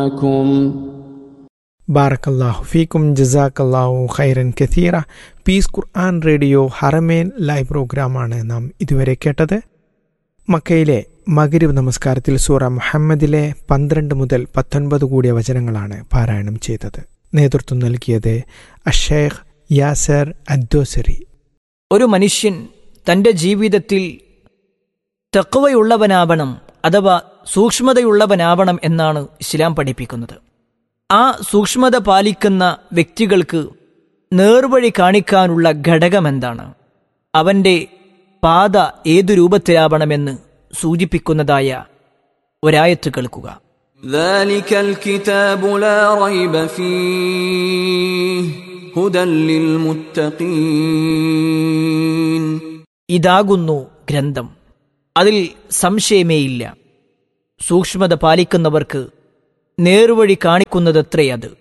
معكم ബാറക്കല്ലാഹു ഫീക്കും ജസാക്കല്ലാഹു ഖൈറൻ കഥീറ peace Quran radio Haramain live പ്രോഗ്രാമാണ് നാം ഇതുവരെ കേട്ടത് മക്കയിലെ മകരിവ് നമസ്കാരത്തിൽ സൂറ മുഹമ്മദിലെ പന്ത്രണ്ട് മുതൽ പത്തൊൻപത് കൂടിയ വചനങ്ങളാണ് പാരായണം ചെയ്തത് നേതൃത്വം നൽകിയത് അഷേഖ് യാസർ അദ്ദോസരി ഒരു മനുഷ്യൻ തൻ്റെ ജീവിതത്തിൽ തെക്കുവയുള്ളവനാവണം അഥവാ സൂക്ഷ്മതയുള്ളവനാവണം എന്നാണ് ഇസ്ലാം പഠിപ്പിക്കുന്നത് ആ സൂക്ഷ്മത പാലിക്കുന്ന വ്യക്തികൾക്ക് നേർവഴി കാണിക്കാനുള്ള ഘടകം എന്താണ് അവൻ്റെ പാത ഏതു രൂപത്തിലാവണമെന്ന് സൂചിപ്പിക്കുന്നതായ ഒരായത്ത് കേൾക്കുക ذلك الكتاب لا ريب فيه هدى للمتقين ഇതാകുന്നു ഗ്രന്ഥം അതിൽ സംശയമേയില്ല സൂക്ഷ്മത പാലിക്കുന്നവർക്ക് നേർവഴി കാണിക്കുന്നതത്രേ അത്